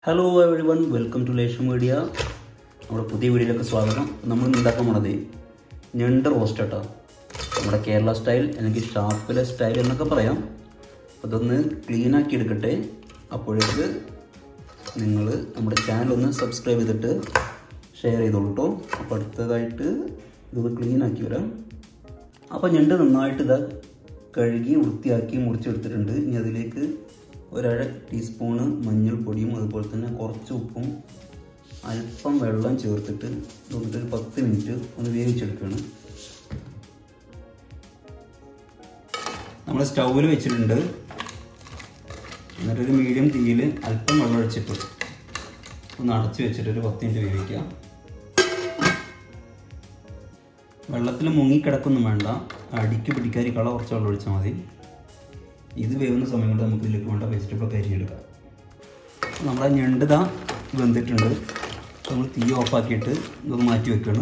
hello everyone welcome to ലേഷൻ media നമ്മുടെ പുതിയ വീഡിയോയിലേക്ക് സ്വാഗതം നമ്മൾ ഇന്ന് ഉണ്ടാക്കാൻ പോണത് ഞണ്ട് റോസ്റ്റ് കേട്ടോ നമ്മുടെ കേരള സ്റ്റൈൽ അല്ലെങ്കിൽ ഷാപ്പിലെ സ്റ്റൈൽ എന്നൊക്കെ പറയാം അപ്പോൾ ഇതൊന്ന് ക്ലീൻ ആക്കി എടുക്കട്ടെ അപ്പോഴേക്ക് നിങ്ങൾ നമ്മുടെ ചാനൽ ഒന്ന് സബ്സ്ക്രൈബ് ചെയ്തിട്ട് ഷെയർ ചെയ്തോളൂ കേട്ടോ അപ്പോൾ അടുത്തതായിട്ട് ഇതൊന്ന് ക്ലീൻ ആക്കി വരാം അപ്പോൾ ഞണ്ട് നന്നായിട്ട് ഇതാ കഴുകി വൃത്തിയാക്കി മുറിച്ചെടുത്തിട്ടുണ്ട് ഇനി അതിലേക്ക് ഒരര ടീസ്പൂണ് മഞ്ഞൾപ്പൊടിയും അതുപോലെ തന്നെ കുറച്ച് ഉപ്പും അല്പം വെള്ളം ചേർത്തിട്ട് ഇതൊന്നിട്ട് ഒരു പത്ത് മിനിറ്റ് ഒന്ന് വേവിച്ചെടുക്കുകയാണ് നമ്മൾ സ്റ്റൗവിൽ വെച്ചിട്ടുണ്ട് എന്നിട്ടൊരു മീഡിയം തീയിൽ അല്പം വെള്ളം ഒഴിച്ചിട്ട് ഒന്ന് അടച്ച് വെച്ചിട്ട് ഒരു പത്ത് മിനിറ്റ് വേവിക്കുക വെള്ളത്തിൽ മുങ്ങിക്കിടക്കൊന്നും വേണ്ട അടിക്ക് പിടിക്കാരി കള കുറച്ച് വെള്ളം ഒഴിച്ചാൽ മതി ഇത് വേവുന്ന സമയം കൊണ്ട് നമുക്ക് ഇതിലേക്ക് വേണ്ട വെജിറ്റബിളൊക്കെ അരിഞ്ഞെടുക്കാം നമ്മുടെ ഞണ്ടിതാ വെന്തിട്ടുണ്ട് നമ്മൾ തീ ഓഫാക്കിയിട്ട് ഇതൊന്ന് മാറ്റി വെക്കണം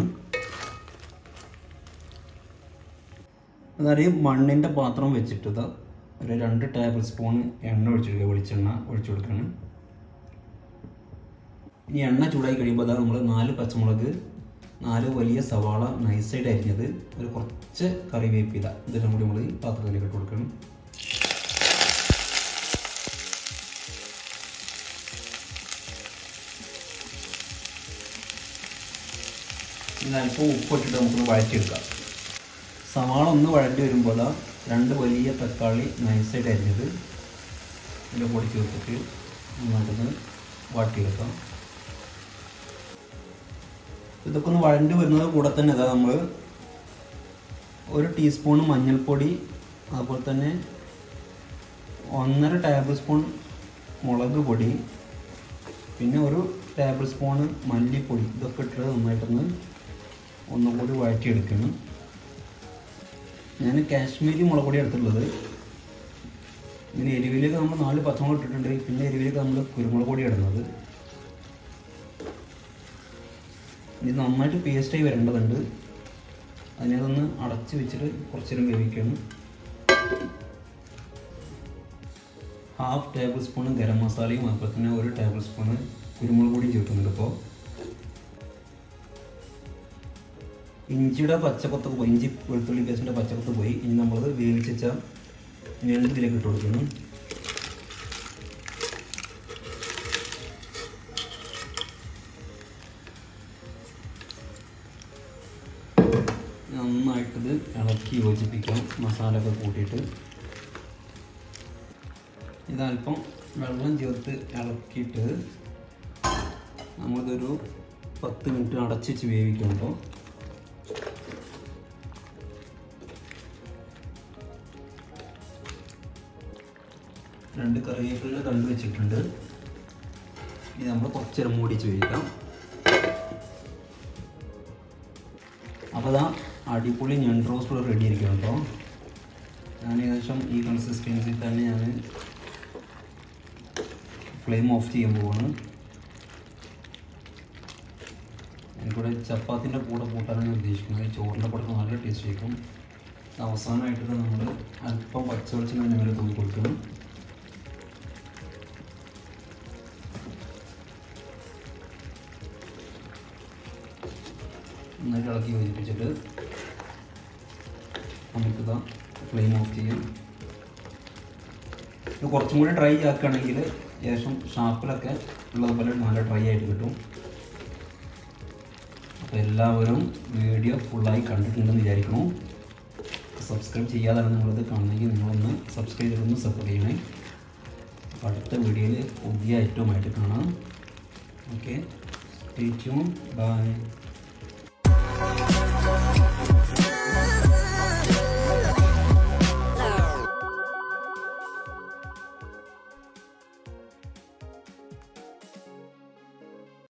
അതായത് മണ്ണിൻ്റെ പാത്രം വെച്ചിട്ട് ഇതാ ഒരു രണ്ട് ടേബിൾ സ്പൂൺ എണ്ണ ഒഴിച്ചെടുക്കുക വെളിച്ചെണ്ണ ഒഴിച്ചു കൊടുക്കണം ഇനി എണ്ണ ചൂടായി കഴിയുമ്പോൾ അതാ നമ്മൾ നാല് പച്ചമുളക് നാല് വലിയ സവാള നൈസായിട്ട് അരിഞ്ഞത് ഒരു കുറച്ച് കറിവേപ്പില ഇതെല്ലാം കൂടി നമ്മൾ ഈ പാത്രത്തിലേക്ക് ഇട്ട് കൊടുക്കണം ഇനി അല്പം ഉപ്പിട്ടിട്ട് നമുക്കൊന്ന് വഴറ്റിയെടുക്കാം സവാള ഒന്ന് വഴറ്റി വരുമ്പോൾ രണ്ട് വലിയ തക്കാളി നൈസായിട്ട് അരിഞ്ഞത് ഇതിൻ്റെ പൊടി ചേർത്തിട്ട് നന്നായിട്ടൊന്ന് വാട്ടിയെടുക്കാം ഇതൊക്കെ ഒന്ന് വഴണ്ടി വരുന്നത് കൂടെ തന്നെ ഇതാ നമ്മൾ ഒരു ടീസ്പൂൺ മഞ്ഞൾപ്പൊടി അതുപോലെ തന്നെ ഒന്നര ടേബിൾ സ്പൂൺ മുളക് പൊടി പിന്നെ ഒരു ടേബിൾ സ്പൂൺ മല്ലിപ്പൊടി ഇതൊക്കെ ഇട്ടിട്ട് നന്നായിട്ടൊന്ന് ഒന്നും കൂടി വഴറ്റിയെടുക്കണം ഞാൻ കാശ്മീരി മുളക് പൊടി എടുത്തിട്ടുള്ളത് ഇങ്ങനെ എരിവിലേക്ക് നമ്മൾ നാല് പച്ചമുളക് ഇട്ടിട്ടുണ്ട് പിന്നെ എരിവിലേക്ക് നമ്മൾ കുരുമുളക് പൊടി ഇടുന്നത് ഇത് നന്നായിട്ട് പേസ്റ്റായി വരേണ്ടതുണ്ട് അതിനതൊന്ന് അടച്ച് വെച്ചിട്ട് കുറച്ച് നേരം വേവിക്കണം ഹാഫ് ടേബിൾ സ്പൂൺ ഗരം മസാലയും അതുപോലെ തന്നെ ഒരു ടേബിൾ സ്പൂൺ കുരുമുളക് പൊടിയും ചേർക്കുന്നുണ്ട് ഇപ്പോൾ ഇഞ്ചിയുടെ പച്ചക്കൊത്തൊക്കെ പോയി ഇഞ്ചി വെളുത്തുള്ളി പേസ്റ്റിൻ്റെ പച്ചക്കൊത്ത് പോയി ഇനി നമ്മളത് വേവിച്ച ഞണ്ടിലേക്ക് ഇട്ട് കൊടുക്കണം നന്നായിട്ടിത് ഇളക്കി യോജിപ്പിക്കാം മസാല ഒക്കെ കൂട്ടിയിട്ട് ഇതല്പം വെള്ളം ചേർത്ത് ഇളക്കിയിട്ട് നമ്മളിതൊരു പത്ത് മിനിറ്റ് അടച്ച് വെച്ച് വേവിക്കുമ്പോൾ രണ്ട് കറിവേപ്പില കണ്ടു വെച്ചിട്ടുണ്ട് ഇത് നമ്മൾ കുറച്ച് നേരം മൂടിച്ച് വേവിക്കാം അപ്പോൾ അതാ അടിപൊളി ഞണ്ട് റോസ്റ്റ് റെഡി ആയിരിക്കും കേട്ടോ ഞാൻ ഏകദേശം ഈ കൺസിസ്റ്റൻസിയിൽ തന്നെ ഞാൻ ഫ്ലെയിം ഓഫ് ചെയ്യാൻ പോവാണ് എനിക്കിവിടെ ചപ്പാത്തിൻ്റെ കൂടെ കൂട്ടാനാണ് ഉദ്ദേശിക്കുന്നത് ചോറിൻ്റെ കൂടെ നല്ല ടേസ്റ്റ് ആയിരിക്കും അവസാനമായിട്ട് നമ്മൾ അല്പം പച്ച വെളിച്ചെണ്ണ ഞങ്ങൾ തൂക്കി കൊടുക്കണം നന്നായിട്ട് ഇളക്കി യോജിപ്പിച്ചിട്ട് നമുക്കിതാ ഫ്ലെയിം ഓഫ് ചെയ്യും ഇത് കുറച്ചും കൂടി ഡ്രൈ ആക്കുകയാണെങ്കിൽ ശേഷം ഷാപ്പിലൊക്കെ ഉള്ളതുപോലെ നല്ല ഡ്രൈ ആയിട്ട് കിട്ടും അപ്പോൾ എല്ലാവരും വീഡിയോ ഫുള്ളായി കണ്ടിട്ടുണ്ടെന്ന് വിചാരിക്കണു സബ്സ്ക്രൈബ് ചെയ്യാതാണ് നിങ്ങളിത് കാണണമെങ്കിൽ നിങ്ങളൊന്ന് സബ്സ്ക്രൈബ് ചെയ്തൊന്ന് സപ്പോർട്ട് ചെയ്യണേ അപ്പോൾ അടുത്ത വീഡിയോയിൽ പുതിയ ഐറ്റവുമായിട്ട് കാണാം ഓക്കെ സ്റ്റേ ട്യൂൺ ബൈ